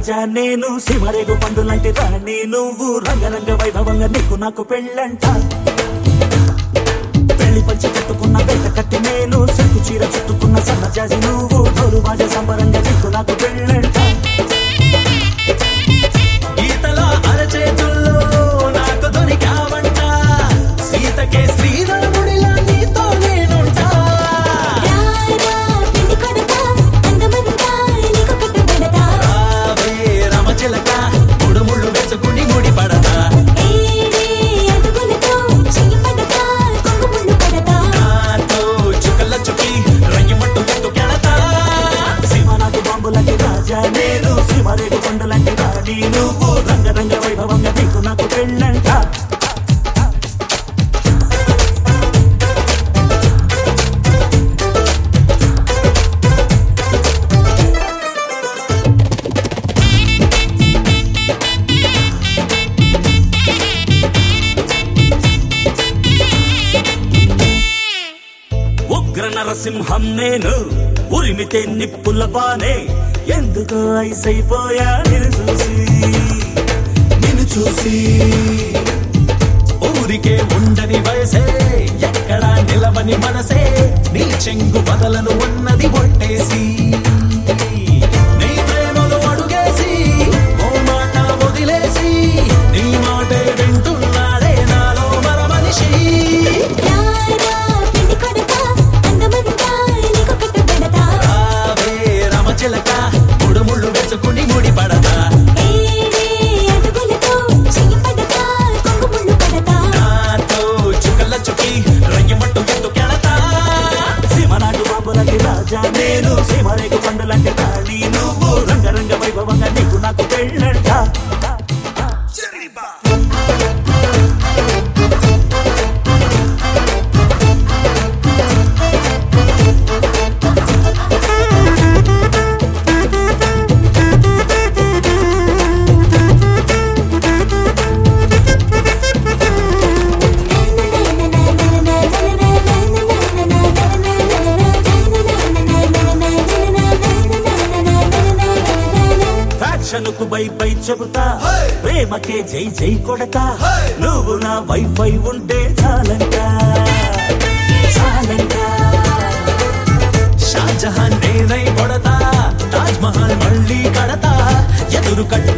రాజా నేను సిమరేగు పండులాంటి రాణి నువ్వు రంగరంగ వైభవంగా నీకు నాకు పెళ్ళంట పెళ్లి పంచి కట్టుకున్న వేట కట్టి నేను సెట్టు చీర చుట్టుకున్న సన్నజాజి నువ్వు డోలు బాజ సంబరంగా నీకు నాకు పెళ్ళంట గీతలో అరచేతుల్లో నాకు దొరికావంట సీతకే శ్రీరాముడిలా నీతో నేనుంటా రారా పెళ్లి కొడకా అందమంతా నీకు కట్టుబడతా రావే రమచిలక ముడుముళ్ళు వేసుకుని ముడి పడతా ఏడే అడుగులతో చెయ్యి పడతా కొంగు ముళ్ళు పడతా నాతో చుక్కల చుకి రయ్యమట్టు ఎత్తు కెడతా సీమ నాకు బాంబులాంటి రాజా నేను సిమరేగు పండులాంటి రాణి నువ్వు రంగరంగ వైభవంగా నీకు నాకు పెళ్ళంట ఉగ్ర నరసింహం నేను ఉరిమితే నిప్పుల బానే ఎందుకో ఐసైపోయా నిన్ను చూసి నిన్ను చూసి ఊరికే ఉండని వయసే ఎక్కడా నిలవని మనసే నీ చెంగు బదలను ఉన్నది ఒట్టేసి నీ ప్రేమలో అడుగేసి ఓ మాట వదిలేసి నీ మాటే వింటున్నాడే నాలో మర మనిషి రారా పెళ్లి కొడకా అందమంతా నీకు కట్టుబడతా రావే రమచిలక ముడుముళ్ళు వేసుకుని ముడి పడతా ఏడే అడుగులతో చెయ్యి పడతా కొంగు ముళ్ళు పడతా నాతో చుక్కల చుకి రయ్యమట్టు ఎత్తు కెడతా సీమ నాటు బాంబులాంటి రాజా నేను సీమరేగు పండులాంటి రాణి నువ్వు రంగరంగ వైభవంగా నీకు నాకు పెళ్ళంట ఫ్యాక్షన్ కు బై బై చెబుతా ప్రేమకే జై జై కొడతా నువ్వు నా వైఫై ఉంటే చాలంట చాలంట షాజహాన్ నేనై కొడతా తాజ్ మహల్ మళ్ళీ కడతా ఎదురు కట్ట